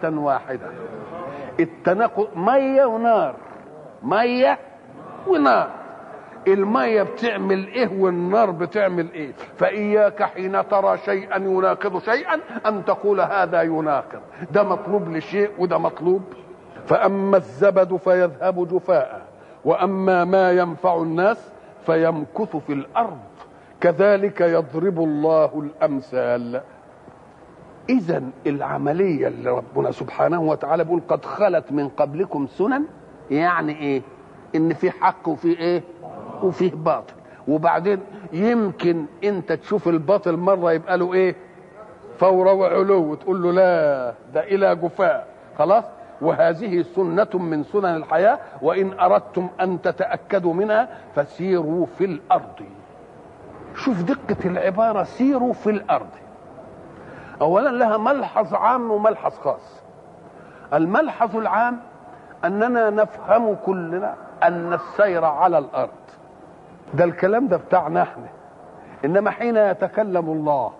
واحدة التناقض مية ونار مية ونار المية بتعمل ايه والنار بتعمل ايه فإياك حين ترى شيئا يناقض شيئا أن تقول هذا يناقض ده مطلوب لشيء وده مطلوب فأما الزبد فيذهب جفاء وأما ما ينفع الناس فيمكث في الأرض كذلك يضرب الله الأمثال إذا العملية اللي ربنا سبحانه وتعالى بيقول قد خلت من قبلكم سنن يعني إيه؟ إن في حق وفي إيه؟ وفيه باطل وبعدين يمكن أنت تشوف الباطل مرة يبقى له إيه؟ فورة وعلو وتقول له لا ده إلى جفاء خلاص؟ وهذه سنة من سنن الحياة وإن أردتم أن تتأكدوا منها فسيروا في الأرض شوف دقة العبارة سيروا في الأرض أولا لها ملحظ عام وملحظ خاص الملحظ العام أننا نفهم كلنا أن السير على الأرض ده الكلام ده بتاعنا احنا إنما حين يتكلم الله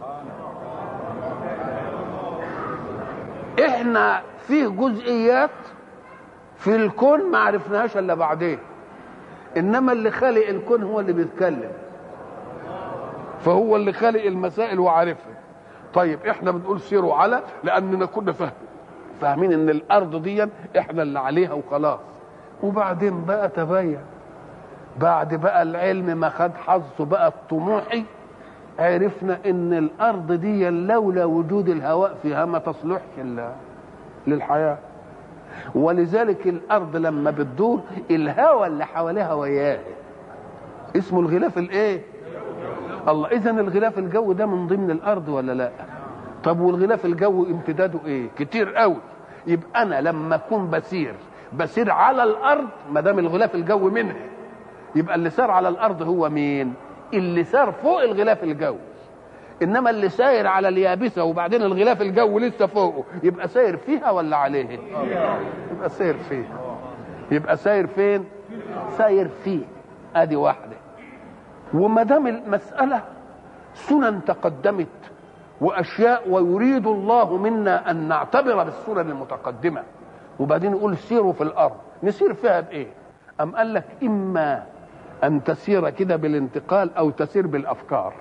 احنا فيه جزئيات في الكون ما عرفناهاش الا بعدين انما اللي خالق الكون هو اللي بيتكلم فهو اللي خالق المسائل وعارفها طيب احنا بنقول سيروا على لاننا كنا فاهمين فاهمين ان الارض دي احنا اللي عليها وخلاص وبعدين بقى تبين بعد بقى العلم ما خد حظه بقى الطموحي عرفنا ان الارض دي لولا وجود الهواء فيها ما تصلحش للحياه ولذلك الارض لما بتدور الهواء اللي حواليها وياه اسمه الغلاف الايه الله اذا الغلاف الجوي ده من ضمن الارض ولا لا طب والغلاف الجوي امتداده ايه كتير قوي يبقى انا لما اكون بسير بسير على الارض ما دام الغلاف الجوي منها يبقى اللي سار على الارض هو مين اللي سار فوق الغلاف الجوي انما اللي ساير على اليابسه وبعدين الغلاف الجوي لسه فوقه يبقى ساير فيها ولا عليه يبقى ساير فيها يبقى ساير فين ساير فيه ادي واحده وما دام المساله سنن تقدمت واشياء ويريد الله منا ان نعتبر بالسنن المتقدمه وبعدين يقول سيروا في الارض نسير فيها بايه ام قال لك اما ان تسير كده بالانتقال او تسير بالافكار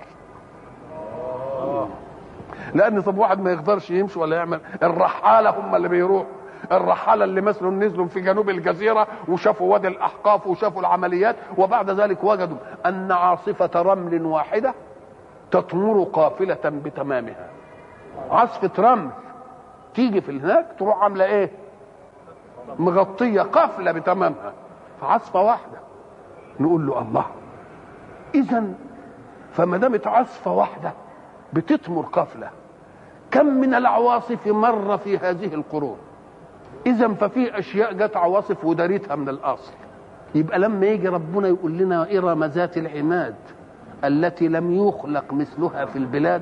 لان طب واحد ما يقدرش يمشي ولا يعمل الرحاله هم اللي بيروحوا الرحاله اللي مثلا نزلوا في جنوب الجزيره وشافوا وادي الاحقاف وشافوا العمليات وبعد ذلك وجدوا ان عاصفه رمل واحده تطمر قافله بتمامها عاصفه رمل تيجي في هناك تروح عامله ايه مغطيه قافله بتمامها في عاصفه واحده نقول له الله اذا فما دامت عاصفه واحده بتطمر قفله كم من العواصف مر في هذه القرون اذا ففي اشياء جت عواصف ودارتها من الاصل يبقى لما يجي ربنا يقول لنا ارم ذات العماد التي لم يخلق مثلها في البلاد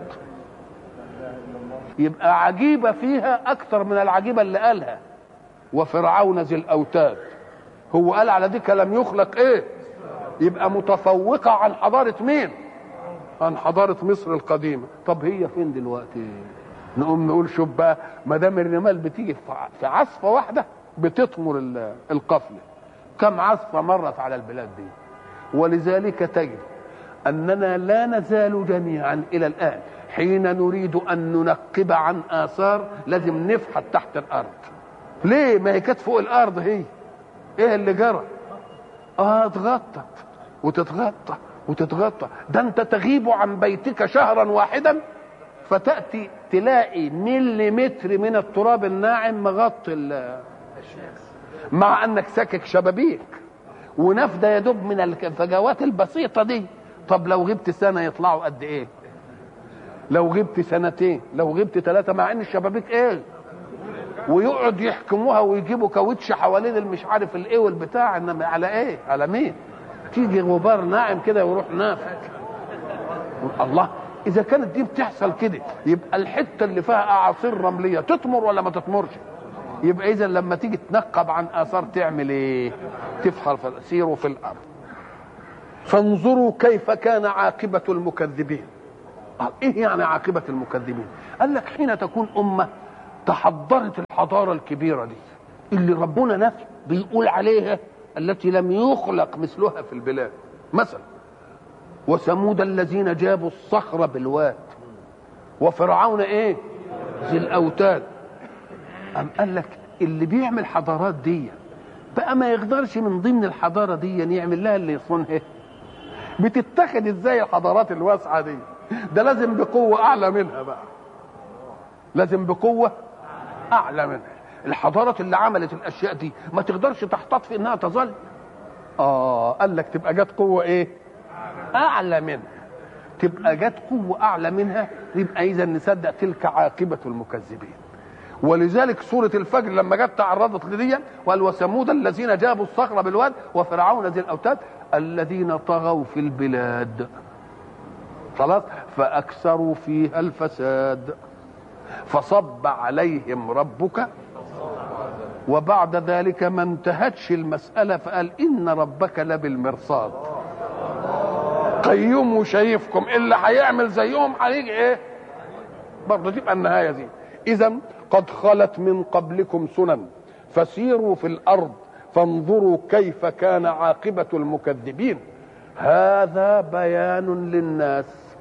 يبقى عجيبه فيها اكثر من العجيبه اللي قالها وفرعون ذي الاوتاد هو قال على دي لم يخلق ايه يبقى متفوقه عن حضاره مين عن حضاره مصر القديمه طب هي فين دلوقتي نقوم نقول شوف بقى ما دام الرمال بتيجي في عصفه واحده بتطمر القفله كم عصفه مرت على البلاد دي ولذلك تجد اننا لا نزال جميعا الى الان حين نريد ان ننقب عن اثار لازم نفحت تحت الارض ليه ما هي كانت فوق الارض هي ايه اللي جرى اه اتغطت وتتغطى وتتغطى ده انت تغيب عن بيتك شهرا واحدا فتاتي تلاقي مليمتر من التراب الناعم مغطي مع انك ساكك شبابيك ونفده يدب من الفجوات البسيطه دي طب لو غبت سنه يطلعوا قد ايه لو غبت سنتين لو غبت ثلاثه مع ان الشبابيك ايه ويقعد يحكموها ويجيبوا كاوتش حوالين المش عارف الايه والبتاع انما على ايه على مين تيجي غبار ناعم كده ويروح نافك الله اذا كانت دي بتحصل كده يبقى الحته اللي فيها اعاصير رمليه تطمر ولا ما تطمرش يبقى اذا لما تيجي تنقب عن اثار تعمل ايه تفخر سيروا في الارض فانظروا كيف كان عاقبه المكذبين ايه يعني عاقبه المكذبين قال لك حين تكون امه تحضرت الحضاره الكبيره دي اللي ربنا نفسه بيقول عليها التي لم يخلق مثلها في البلاد مثلا وثمود الذين جابوا الصخر بالواد وفرعون ايه ذي الاوتاد أم قال لك اللي بيعمل حضارات دي بقى ما يقدرش من ضمن الحضاره دي يعمل لها اللي يصونها بتتخذ ازاي الحضارات الواسعه دي ده لازم بقوه اعلى منها بقى لازم بقوه اعلى منها الحضارات اللي عملت الاشياء دي ما تقدرش تحتاط في انها تظل اه قال لك تبقى جت قوه ايه اعلى منها تبقى جت قوه اعلى منها يبقى اذا نصدق تلك عاقبه المكذبين ولذلك سورة الفجر لما جت تعرضت لدي وقال وثمود الذين جابوا الصخر بالواد وفرعون ذي الأوتاد الذين طغوا في البلاد خلاص فأكثروا فيها الفساد فصب عليهم ربك وبعد ذلك ما انتهتش المسألة فقال إن ربك لبالمرصاد قيوم وشايفكم اللي هيعمل زيهم هيجي ايه برضه تبقى النهايه دي اذا قد خلت من قبلكم سنن فسيروا في الارض فانظروا كيف كان عاقبه المكذبين هذا بيان للناس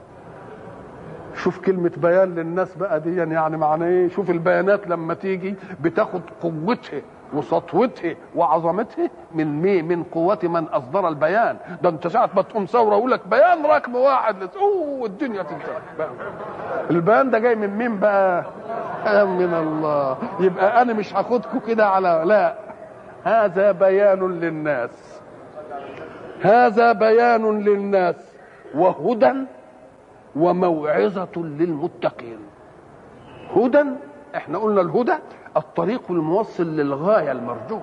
شوف كلمة بيان للناس بقى دي يعني معنى ايه شوف البيانات لما تيجي بتاخد قوتها وسطوتها وعظمتها من مين من قوة من أصدر البيان ده أنت ساعة ما تقوم ثورة يقول لك بيان رقم واحد لس... أوه الدنيا تنتهي البيان ده جاي من مين بقى؟ من الله يبقى أنا مش هاخدكم كده على لا هذا بيان للناس هذا بيان للناس وهدى وموعظة للمتقين هدى احنا قلنا الهدى الطريق الموصل للغايه المرجوه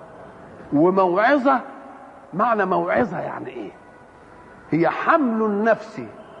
وموعظه معنى موعظه يعني ايه هي حمل النفس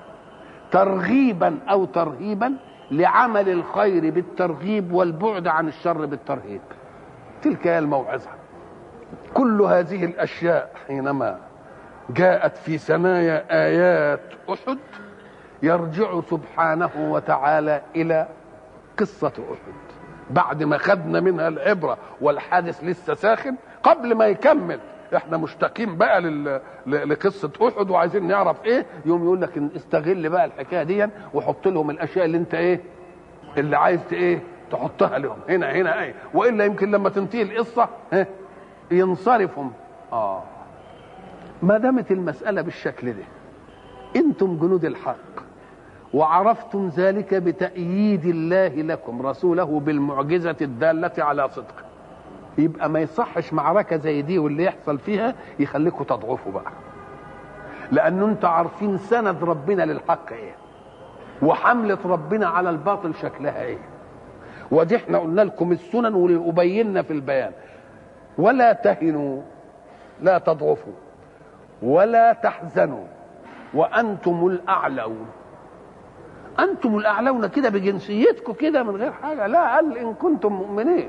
ترغيبا او ترهيبا لعمل الخير بالترغيب والبعد عن الشر بالترهيب تلك هي الموعظه كل هذه الاشياء حينما جاءت في ثنايا ايات احد يرجع سبحانه وتعالى الى قصه احد بعد ما خدنا منها العبرة والحادث لسه ساخن قبل ما يكمل احنا مشتاقين بقى لل... لقصة احد وعايزين نعرف ايه يوم يقول لك استغل بقى الحكاية دي وحط لهم الاشياء اللي انت ايه اللي عايز ايه تحطها لهم هنا هنا ايه والا يمكن لما تنتهي القصة اه ينصرفهم اه ما دامت المسألة بالشكل ده انتم جنود الحق وعرفتم ذلك بتأييد الله لكم رسوله بالمعجزة الدالة على صدقه يبقى ما يصحش معركة زي دي واللي يحصل فيها يخليكم تضعفوا بقى لأن انتوا عارفين سند ربنا للحق ايه وحملة ربنا على الباطل شكلها ايه ودي احنا قلنا لكم السنن وبينا في البيان ولا تهنوا لا تضعفوا ولا تحزنوا وأنتم الأعلون انتم الاعلون كده بجنسيتكم كده من غير حاجه لا قال ان كنتم مؤمنين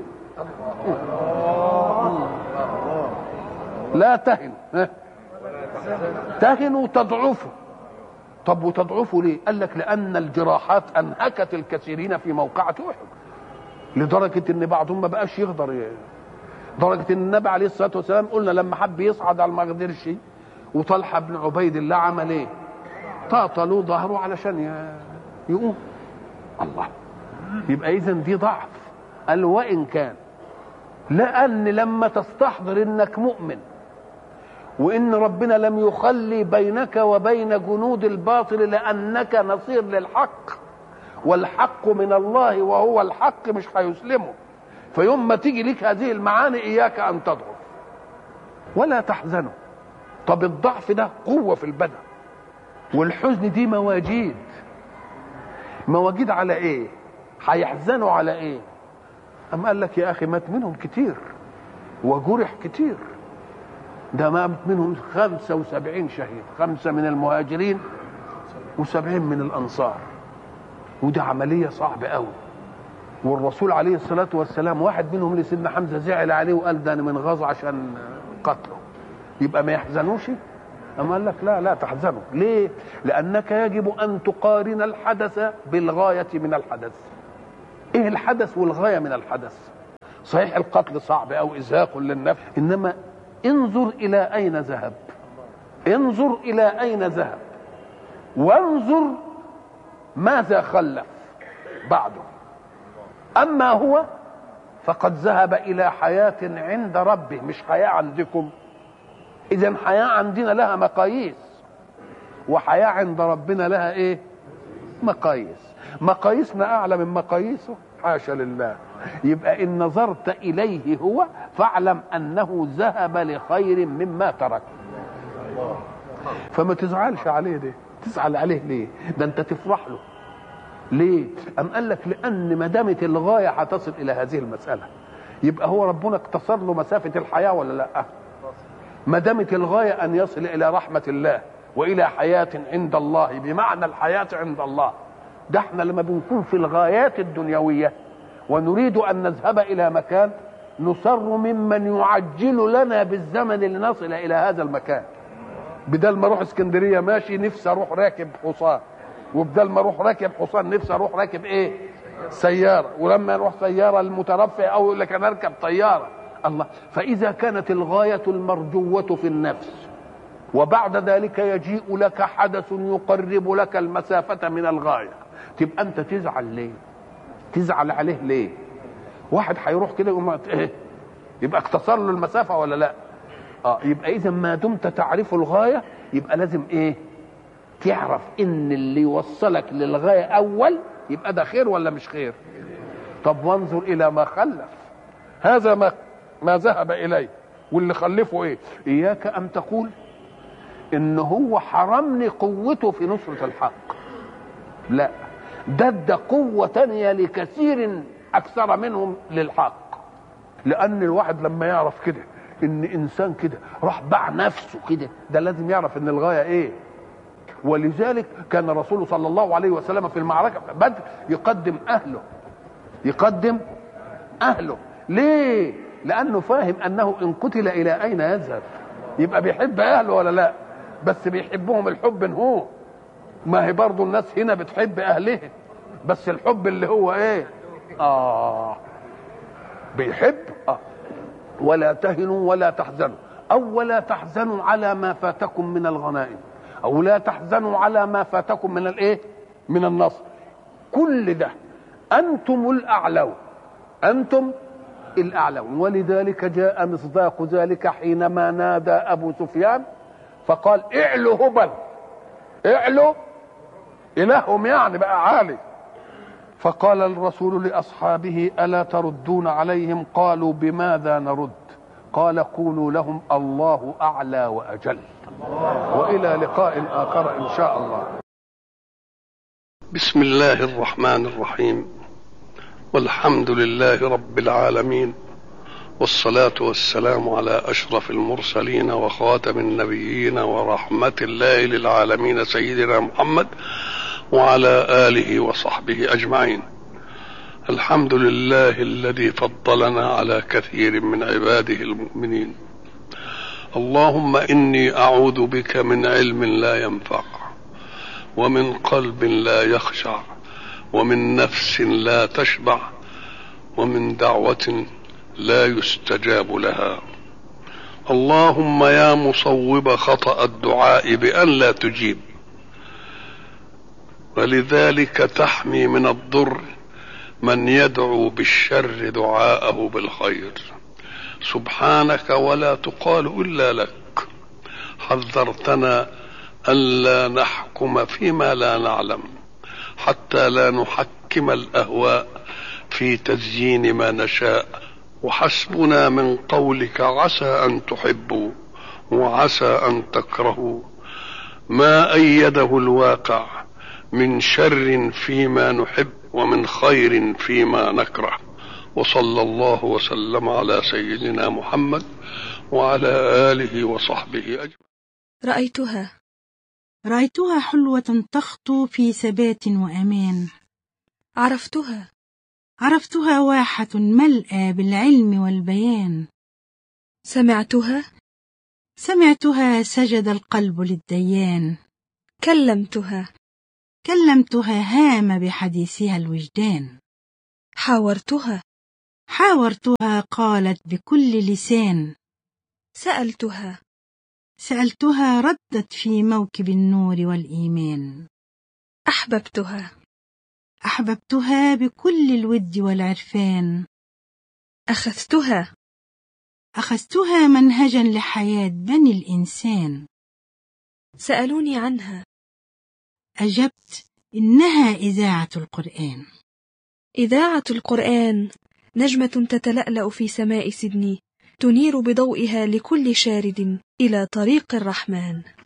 لا تهنوا تهنوا تضعفوا طب وتضعفوا ليه قال لك لان الجراحات انهكت الكثيرين في موقعة احد لدرجة ان بعضهم ما بقاش يقدر ي... درجة ان النبي عليه الصلاة والسلام قلنا لما حب يصعد على ما قدرش وطلحة بن عبيد الله عمل ايه؟ طاطلوا ظهره علشان ي... يقوم الله يبقى اذا دي ضعف قال وان كان لان لما تستحضر انك مؤمن وان ربنا لم يخلي بينك وبين جنود الباطل لانك نصير للحق والحق من الله وهو الحق مش هيسلمه فيوم ما تيجي لك هذه المعاني اياك ان تضعف ولا تحزنوا طب الضعف ده قوه في البدن والحزن دي مواجيد مواجيد على ايه هيحزنوا على ايه أم قال لك يا أخي مات منهم كتير وجرح كتير ده مات منهم خمسة وسبعين شهيد خمسة من المهاجرين وسبعين من الأنصار وده عملية صعبة قوي والرسول عليه الصلاة والسلام واحد منهم لسيدنا حمزة زعل عليه وقال ده أنا من غاظ عشان قتله يبقى ما يحزنوش أما قال لك لا لا تحزنوا ليه لأنك يجب أن تقارن الحدث بالغاية من الحدث ايه الحدث والغايه من الحدث صحيح القتل صعب او ازهاق للنفس انما انظر الى اين ذهب انظر الى اين ذهب وانظر ماذا خلف بعده اما هو فقد ذهب الى حياه عند ربه مش حياه عندكم اذا حياه عندنا لها مقاييس وحياه عند ربنا لها ايه مقاييس مقاييسنا اعلى من مقاييسه حاشا لله يبقى ان نظرت اليه هو فاعلم انه ذهب لخير مما ترك فما تزعلش عليه ده تزعل عليه ليه ده انت تفرح له ليه ام قال لك لان ما دامت الغايه هتصل الى هذه المساله يبقى هو ربنا اقتصر له مسافه الحياه ولا لا ما دامت الغايه ان يصل الى رحمه الله والى حياه عند الله بمعنى الحياه عند الله ده احنا لما بنكون في الغايات الدنيويه ونريد ان نذهب الى مكان نصر ممن يعجل لنا بالزمن لنصل الى هذا المكان بدل ما اروح اسكندريه ماشي نفسي اروح راكب حصان وبدل ما اروح راكب حصان نفسي اروح راكب ايه سياره ولما اروح سياره المترفع او يقول لك انا اركب طياره الله فاذا كانت الغايه المرجوه في النفس وبعد ذلك يجيء لك حدث يقرب لك المسافه من الغايه تبقى انت تزعل ليه تزعل عليه ليه واحد هيروح كده يقوم ايه يبقى اختصر له المسافه ولا لا اه يبقى اذا ما دمت تعرف الغايه يبقى لازم ايه تعرف ان اللي يوصلك للغايه اول يبقى ده خير ولا مش خير طب وانظر الى ما خلف هذا ما ما ذهب اليه واللي خلفه ايه اياك ان تقول ان هو حرمني قوته في نصرة الحق لا ده ادى قوة تانية لكثير اكثر منهم للحق لان الواحد لما يعرف كده ان انسان كده راح باع نفسه كده ده لازم يعرف ان الغايه ايه ولذلك كان الرسول صلى الله عليه وسلم في المعركه بدر يقدم اهله يقدم اهله ليه لانه فاهم انه ان قتل الى اين يذهب يبقى بيحب اهله ولا لا بس بيحبهم الحب هو ما هي برضه الناس هنا بتحب اهلها بس الحب اللي هو ايه اه بيحب اه ولا تهنوا ولا تحزنوا او ولا تحزنوا على ما فاتكم من الغنائم او لا تحزنوا على ما فاتكم من الايه من النصر كل ده انتم الاعلون انتم الاعلون ولذلك جاء مصداق ذلك حينما نادى ابو سفيان فقال اعلوا هبل اعلوا الههم يعني بقى عالي فقال الرسول لاصحابه الا تردون عليهم قالوا بماذا نرد قال قولوا لهم الله اعلى واجل والى لقاء اخر ان شاء الله بسم الله الرحمن الرحيم والحمد لله رب العالمين والصلاة والسلام على أشرف المرسلين وخاتم النبيين ورحمة الله للعالمين سيدنا محمد وعلى آله وصحبه أجمعين الحمد لله الذي فضلنا على كثير من عباده المؤمنين اللهم إني أعوذ بك من علم لا ينفع ومن قلب لا يخشع ومن نفس لا تشبع ومن دعوة لا يستجاب لها اللهم يا مصوب خطأ الدعاء بأن لا تجيب ولذلك تحمي من الضر من يدعو بالشر دعاءه بالخير سبحانك ولا تقال إلا لك حذرتنا ألا نحكم فيما لا نعلم حتى لا نحكم الأهواء في تزيين ما نشاء وحسبنا من قولك عسى ان تحبوا وعسى ان تكرهوا ما ايده الواقع من شر فيما نحب ومن خير فيما نكره وصلى الله وسلم على سيدنا محمد وعلى اله وصحبه اجمعين رأيتها رأيتها حلوة تخطو في ثبات وأمان عرفتها عرفتها واحة ملأى بالعلم والبيان سمعتها سمعتها سجد القلب للديان كلمتها كلمتها هام بحديثها الوجدان حاورتها حاورتها قالت بكل لسان سألتها سألتها ردت في موكب النور والإيمان أحببتها أحببتها بكل الود والعرفان أخذتها أخذتها منهجا لحياة بني الإنسان سألوني عنها أجبت إنها إذاعة القرآن إذاعة القرآن نجمة تتلألأ في سماء سيدني تنير بضوئها لكل شارد إلى طريق الرحمن